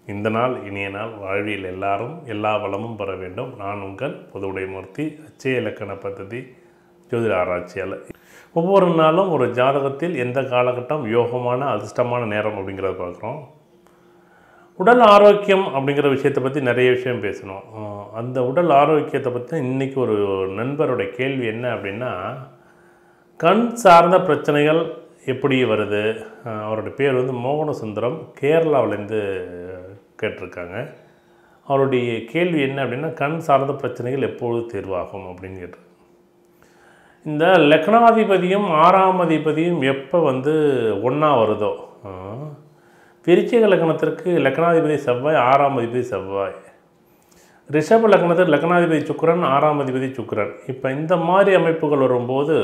இந்த நாள் இனிய நாள் வாழ்வில் எல்லாரும் எல்லா வளமும் பெற வேண்டும் நான் உங்கள் பொதுவுடைமூர்த்தி அச்சய இலக்கண பദ്ധதி ஜோதிட ஆராய்ச்சியாளர் ஒவ்வொரு நாளும் ஒரு ஜாதகத்தில் எந்த காலகட்டம் யோகமான அதிர்ஷ்டமான நேரம் அப்படிங்கிறத பார்க்குறோம் உடல் ஆரோக்கியம் அப்படிங்கிற விஷயத்தை பற்றி நிறைய விஷயம் பேசணும் அஹ் அந்த உடல் ஆரோக்கியத்தை பற்றி இன்றைக்கி ஒரு நண்பருடைய கேள்வி என்ன அப்படின்னா கண் சார்ந்த பிரச்சனைகள் எப்படி வருது அஹ் அவருடைய பேர் வந்து மோகன சுந்தரம் கேரளாவிலேருந்து கேட்டிருக்காங்க அவருடைய கேள்வி என்ன அப்படின்னா கண் சார்ந்த பிரச்சனைகள் எப்பொழுது தீர்வாகும் அப்படின்னு கேட்டு இந்த லக்னாதிபதியும் ஆறாம் அதிபதியும் எப்போ வந்து ஒன்றா வருதோ அஹ் விருச்சிக லக்னத்திற்கு லக்னாதிபதி செவ்வாய் ஆறாம் அதிபதி செவ்வாய் ரிஷப லக்னத்தில் லக்னாதிபதி சுக்கிரன் ஆறாம் அதிபதி சுக்கிரன் இப்போ இந்த மாதிரி அமைப்புகள் வரும்போது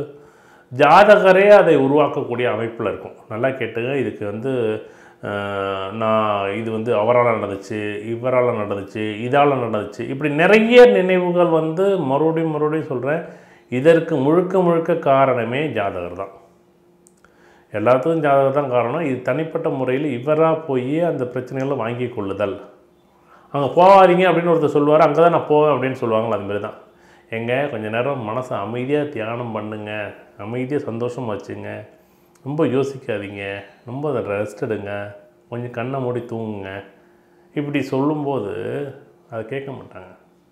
ஜாதகரே அதை உருவாக்கக்கூடிய அமைப்பில் இருக்கும் நல்லா கேட்டுங்க இதுக்கு வந்து அஹ், நான் இது வந்து அவரால் நடந்துச்சு இவரால் நடந்துச்சு இதால் நடந்துச்சு இப்படி நிறைய நினைவுகள் வந்து மறுபடியும் மறுபடியும் சொல்கிறேன் இதற்கு முழுக்க முழுக்க காரணமே ஜாதகர் தான் எல்லாத்துக்கும் ஜாதகம் தான் காரணம் இது தனிப்பட்ட முறையில் இவராக போய் அந்த பிரச்சனைகளை வாங்கி கொள்ளுதல் அங்கே போகாதீங்க அப்படின்னு ஒருத்தர் சொல்லுவார் அங்கே தான் நான் போவேன் அப்படின்னு சொல்லுவாங்களா அது மாதிரி தான் எங்க கொஞ்ச நேரம் மனசை அமைதியாக தியானம் பண்ணுங்க அமைதியாக சந்தோஷமா வச்சுங்க ரொம்ப யோசிக்காதீங்க ரொம்ப அதை ரெஸ்ட் எடுங்க கொஞ்சம் கண்ணை மூடி தூங்குங்க இப்படி சொல்லும்போது அதை கேட்க மாட்டாங்க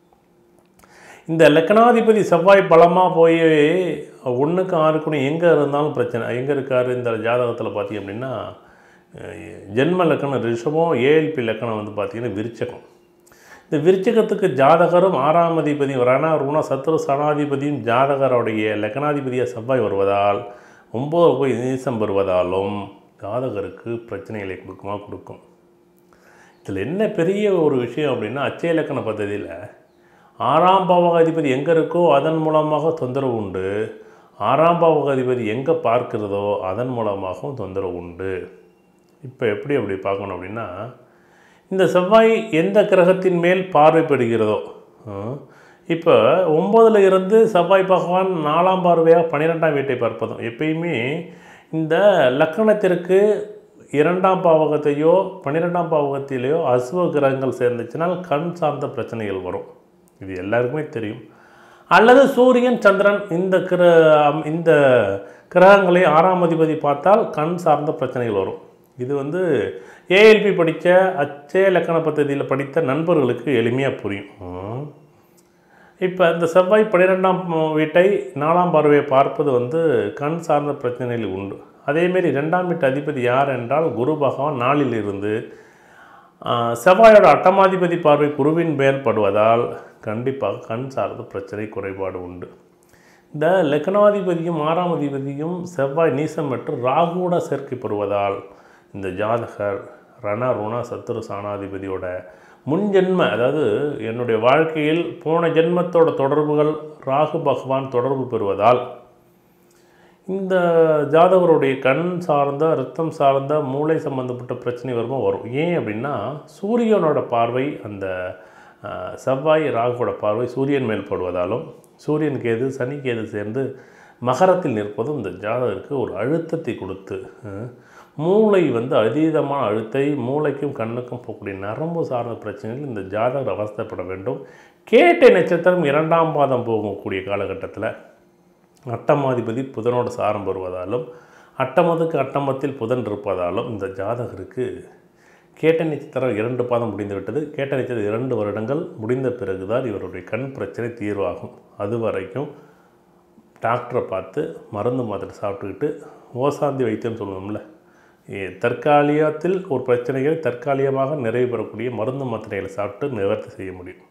இந்த லக்னாதிபதி செவ்வாய் பலமாக போய் ஒன்றுக்கு ஆறுக்குன்னு எங்கே இருந்தாலும் பிரச்சனை எங்கே இருக்கார் இந்த ஜாதகத்தில் பார்த்தீங்க அப்படின்னா அஹ், ஜென்ம லக்கணம் ரிஷபம் ஏஎல்பி லக்கணம் வந்து பார்த்தீங்கன்னா விருச்சகம் இந்த விருச்சகத்துக்கு ஜாதகரும் ஆறாம் அதிபதியும் ரண ருண சத்ரு சனாதிபதியும் ஜாதகருடைய லக்னாதிபதியாக செவ்வாய் வருவதால் ஒம்பது போய் நீசம் வருவதாலும் ஜாதகருக்கு பிரச்சனைகளை கொடுக்குமா கொடுக்கும் இதில் என்ன பெரிய ஒரு விஷயம் அப்படின்னா அச்சய இலக்கண பദ്ധதியில் ஆறாம் பாவகாதிபதி எங்கே இருக்கோ அதன் மூலமாக தொந்தரவு உண்டு ஆறாம் பாவகாதிபதி எங்கே பார்க்கிறதோ அதன் மூலமாகவும் தொந்தரவு உண்டு இப்போ எப்படி அப்படி பார்க்கணும் அப்படின்னா இந்த செவ்வாய் எந்த கிரகத்தின் மேல் பார்வைப்படுகிறதோ ஆஹ், இப்போ ஒம்போதில் இருந்து செவ்வாய் பகவான் நாலாம் பார்வையாக பன்னிரெண்டாம் வீட்டை பார்ப்பதும் எப்பயுமே இந்த லக்கணத்திற்கு இரண்டாம் பாவகத்தையோ பன்னிரெண்டாம் பாவகத்திலேயோ அசுவ கிரகங்கள் சேர்ந்துச்சுனால் கண் சார்ந்த பிரச்சனைகள் வரும் இது எல்லாருக்குமே தெரியும் அல்லது சூரியன் சந்திரன் இந்த கிர அம்- இந்த கிரகங்களை ஆறாம் அதிபதி பார்த்தால் கண் சார்ந்த பிரச்சனைகள் வரும் இது வந்து ஏஎல்பி படித்த அச்சய இலக்கண பദ്ധதியில் படித்த நண்பர்களுக்கு எளிமையாக புரியும் ம். இப்போ இந்த செவ்வாய் பன்னிரெண்டாம் வீட்டை நாலாம் பார்வையை பார்ப்பது வந்து கண் சார்ந்த பிரச்சனைகள் உண்டு அதேமாரி ரெண்டாம் வீட்டு அதிபதி யார் என்றால் குரு பகவான் நாளில் இருந்து ஆஹ், செவ்வாயோட அட்டமாதிபதி பார்வை குருவின் மேல் படுவதால் கண்டிப்பாக கண் சார்ந்த பிரச்சனை குறைபாடு உண்டு இந்த லக்னாதிபதியும் ஆறாம் அதிபதியும் செவ்வாய் நீசம் மற்றும் ராகுவோட சேர்க்கைப்படுவதால் இந்த ஜாதகர் ரண ருண சத்துரு சாணாதிபதியோட முன்ஜென்ம அதாவது என்னுடைய வாழ்க்கையில் போன ஜென்மத்தோட தொடர்புகள் ராகு பகவான் தொடர்பு பெறுவதால் இந்த ஜாதகருடைய கண் சார்ந்த ரத்தம் சார்ந்த மூளை சம்பந்தப்பட்ட பிரச்சனை வருமோ வரும் ஏன் அப்படின்னா சூரியனோட பார்வை அந்த அஹ், செவ்வாய் ராகுவோட பார்வை சூரியன் மேல் படுவதாலும் சூரியன் கேது சனி கேது சேர்ந்து மகரத்தில் நிற்பதும் இந்த ஜாதகருக்கு ஒரு அழுத்தத்தை கொடுத்து அஹ், மூளை வந்து அதீதமான அழுத்தை மூளைக்கும் கண்ணுக்கும் போகக்கூடிய நரம்பு சார்ந்த பிரச்சனைகள் இந்த ஜாதகர் அவஸ்தைப்பட வேண்டும் கேட்டை நட்சத்திரம் இரண்டாம் பாதம் போகக்கூடிய காலகட்டத்தில் அட்டமாதிபதி புதனோட சாரம் வருவதாலும் அட்டமதுக்கு அட்டமத்தில் புதன் இருப்பதாலும் இந்த ஜாதகருக்கு கேட்ட நட்சத்திரம் இரண்டு பாதம் முடிந்து விட்டது கேட்ட நட்சத்திரம் இரண்டு வருடங்கள் முடிந்த பிறகுதான் இவருடைய கண் பிரச்சனை தீர்வாகும் அது வரைக்கும் டாக்டரை பார்த்து மருந்து மாத்திரை சாப்பிட்டுக்கிட்டு ஓசாந்தி வைத்தியம் சொல்லுவோம்ல ஏ, தற்காலிகத்தில் ஒரு பிரச்சனைகளை தற்காலிகமாக நிறைவு பெறக்கூடிய மருந்து மாத்திரைகளை சாப்பிட்டு நிவர்த்தி செய்ய முடியும்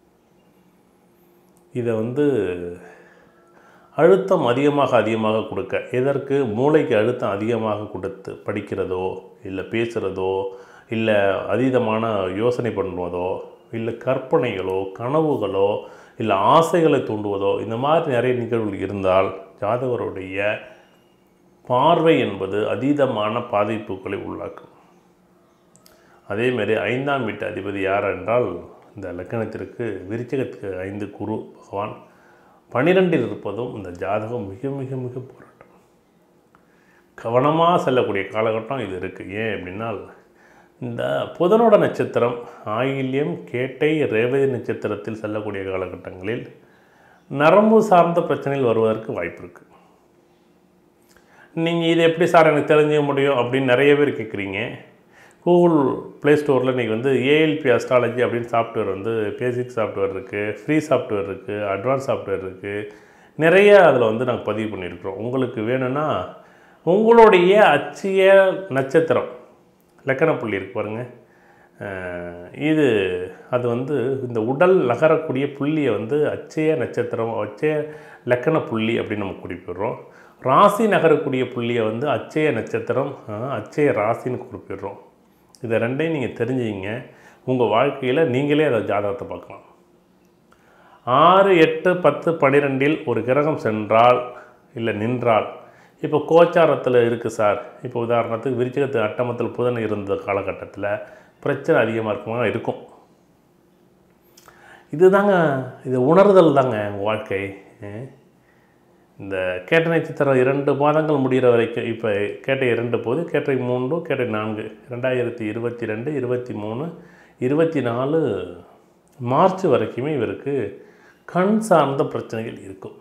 இதை வந்து அழுத்தம் அதிகமாக அதிகமாக கொடுக்க எதற்கு மூளைக்கு அழுத்தம் அதிகமாக கொடுத்து படிக்கிறதோ இல்லை பேசுகிறதோ இல்லை அதீதமான யோசனை பண்ணுவதோ இல்லை கற்பனைகளோ கனவுகளோ இல்லை ஆசைகளை தூண்டுவதோ இந்த மாதிரி நிறைய நிகழ்வுகள் இருந்தால் ஜாதகருடைய பார்வை என்பது அதீதமான பாதிப்புகளை உள்ளாக்கும் அதேமாரி ஐந்தாம் வீட்டு அதிபதி யார் என்றால் இந்த லக்கணத்திற்கு விருச்சகத்துக்கு ஐந்து குரு பகவான் பனிரெண்டில் இருப்பதும் இந்த ஜாதகம் மிக மிக மிக போராட்டம் கவனமாக செல்லக்கூடிய காலகட்டம் இது இருக்குது ஏன் அப்படின்னா இந்த புதனோட நட்சத்திரம் ஆயில்யம் கேட்டை ரேவதி நட்சத்திரத்தில் செல்லக்கூடிய காலகட்டங்களில் நரம்பு சார்ந்த பிரச்சனைகள் வருவதற்கு வாய்ப்பு இருக்குது நீங்கள் இது எப்படி சார் எனக்கு தெரிஞ்சுக்க முடியும் அப்படின்னு நிறைய பேர் கேட்குறீங்க கூகுள் ப்ளே ஸ்டோரில் இன்றைக்கி வந்து ஏஎல்பி அஸ்ட்ராலஜி அப்படின்னு சாஃப்ட்வேர் வந்து பேசிக் சாஃப்ட்வேர் இருக்குது ஃப்ரீ சாஃப்ட்வேர் இருக்குது அட்வான்ஸ் சாஃப்ட்வேர் இருக்குது நிறைய அதில் வந்து நாங்கள் பதிவு பண்ணியிருக்கிறோம் உங்களுக்கு வேணும்னா உங்களுடைய அச்சிய நட்சத்திரம் லக்கண புள்ளி இருக்கு பாருங்கள் அஹ் இது அது வந்து இந்த உடல் நகரக்கூடிய புள்ளியை வந்து அச்சய நட்சத்திரம் அச்சய லக்கண புள்ளி அப்படின்னு நம்ம குறிப்பிடுறோம் ராசி நகரக்கூடிய புள்ளியை வந்து அச்சய நட்சத்திரம் அஹ், அச்சய ராசின்னு குறிப்பிடுறோம் இதை ரெண்டையும் நீங்கள் தெரிஞ்சுக்கிங்க உங்கள் வாழ்க்கையில் நீங்களே அதை ஜாதகத்தை பார்க்கலாம் ஆறு எட்டு பத்து பன்னிரெண்டில் ஒரு கிரகம் சென்றால் இல்லை நின்றால் இப்போ கோச்சாரத்தில் இருக்குது சார் இப்போ உதாரணத்துக்கு விருச்சிகத்து அட்டமத்தில் புதன் இருந்த காலகட்டத்தில் பிரச்சனை அதிகமாக இருக்குமா இருக்கும் இதுதாங்க இது உணர்தல் தாங்க உங்கள் வாழ்க்கை அஹ். இந்த கேட்ட நட்சத்திரம் இரண்டு மாதங்கள் முடிகிற வரைக்கும் இப்போ கேட்ட இரண்டு போது கேட்டை மூன்று கேட்டை நான்கு ரெண்டாயிரத்தி இருபத்தி ரெண்டு இருபத்தி மூணு இருபத்தி நாலு மார்ச் வரைக்குமே இவருக்கு கண் சார்ந்த பிரச்சனைகள் இருக்கும்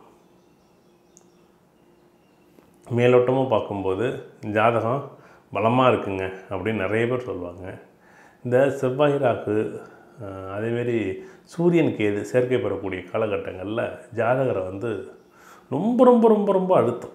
மேலோட்டமாக பார்க்கும்போது ஜாதகம் பலமாக இருக்குங்க அப்படின்னு நிறைய பேர் சொல்லுவாங்க இந்த செவ்வாய் ராகு அஹ், அதேமாரி சூரியன் கேது சேர்க்கை பெறக்கூடிய காலகட்டங்களில் ஜாதகரை வந்து ரொம்ப ரொம்ப ரொம்ப ரொம்ப அழுத்தம்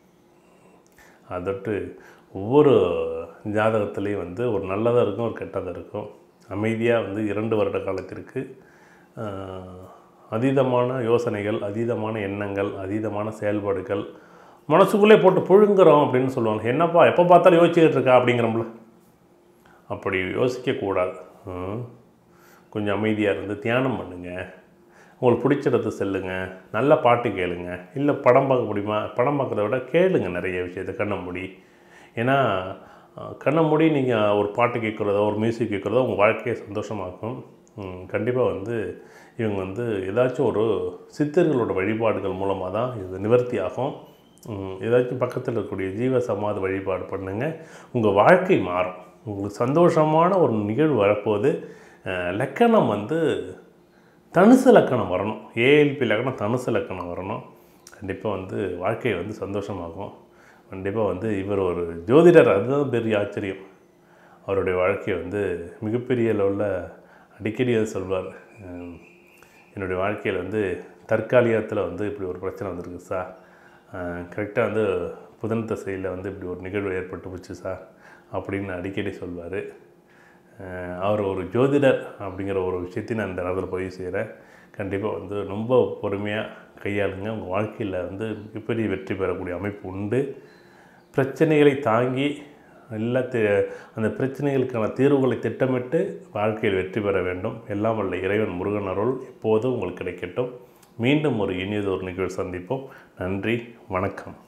அதட்டு ஒவ்வொரு ஜாதகத்துலேயும் வந்து ஒரு நல்லதாக இருக்கும் ஒரு கெட்டதாக இருக்கும் அமைதியாக வந்து இரண்டு வருட காலத்திற்கு ஆஹ், அதீதமான யோசனைகள் அதீதமான எண்ணங்கள் அதீதமான செயல்பாடுகள் மனசுக்குள்ளே போட்டு புழுங்குறோம் அப்படின்னு சொல்லுவாங்க என்னப்பா எப்போ பார்த்தாலும் யோசிச்சுக்கிட்டு இருக்கா அப்படிங்கிறோம்ல அப்படி யோசிக்கக்கூடாது ம். கொஞ்சம் அமைதியாக இருந்து தியானம் பண்ணுங்கள் உங்களுக்கு பிடிச்ச இடத்து செல்லுங்க நல்ல பாட்டு கேளுங்க இல்லை படம் பார்க்க முடியுமா படம் பார்க்கறத விட கேளுங்க நிறைய விஷயத்தை கண்ணை மூடி ஏன்னா அஹ், கண்ணை மூடி நீங்கள் ஒரு பாட்டு கேட்குறதோ ஒரு மியூசிக் கேட்குறதோ உங்கள் வாழ்க்கையை சந்தோஷமாக்கும் கண்டிப்பாக வந்து இவங்க வந்து ஏதாச்சும் ஒரு சித்தர்களோட வழிபாடுகள் மூலமாக தான் இது நிவர்த்தி ஆகும் ம், ஏதாச்சும் பக்கத்தில் இருக்கக்கூடிய ஜீவ சமாதி வழிபாடு பண்ணுங்கள் உங்கள் வாழ்க்கை மாறும் உங்களுக்கு சந்தோஷமான ஒரு நிகழ்வு வரப்போகுது அஹ், லக்கணம் வந்து தனுசு லக்கணம் வரணும் ஏஎல்பி லக்கணம் தனுசு லக்கணம் வரணும் கண்டிப்பாக வந்து வாழ்க்கை வந்து சந்தோஷமாகும் கண்டிப்பாக வந்து இவர் ஒரு ஜோதிடர் அதுதான் பெரிய ஆச்சரியம் அவருடைய வாழ்க்கையை வந்து மிகப்பெரிய லெவலில் அடிக்கடி அதை சொல்வார் உம், என்னுடைய வாழ்க்கையில் வந்து தற்காலிகத்தில் வந்து இப்படி ஒரு பிரச்சனை வந்திருக்கு சார் கரெக்டாக வந்து புதன் திசையில் வந்து இப்படி ஒரு நிகழ்வு ஏற்பட்டு போச்சு சார் அப்படின்னு அடிக்கடி சொல்வார் அவர் ஒரு ஜோதிடர் அப்படிங்கிற ஒரு விஷயத்தையும் நான் இந்த நேரத்தில் பதிவு செய்கிறேன் கண்டிப்பாக வந்து ரொம்ப பொறுமையாக கையாளுங்க உங்கள் வாழ்க்கையில் வந்து மிகப்பெரிய வெற்றி பெறக்கூடிய அமைப்பு உண்டு பிரச்சனைகளை தாங்கி எல்லா தி- அந்த பிரச்சனைகளுக்கான தீர்வுகளை திட்டமிட்டு வாழ்க்கையில் வெற்றி பெற வேண்டும் எல்லாம் வல்ல இறைவன் முருகன் அருள் எப்போதும் உங்களுக்கு கிடைக்கட்டும் மீண்டும் ஒரு இனியதொரு நிகழ்வு சந்திப்போம் நன்றி வணக்கம்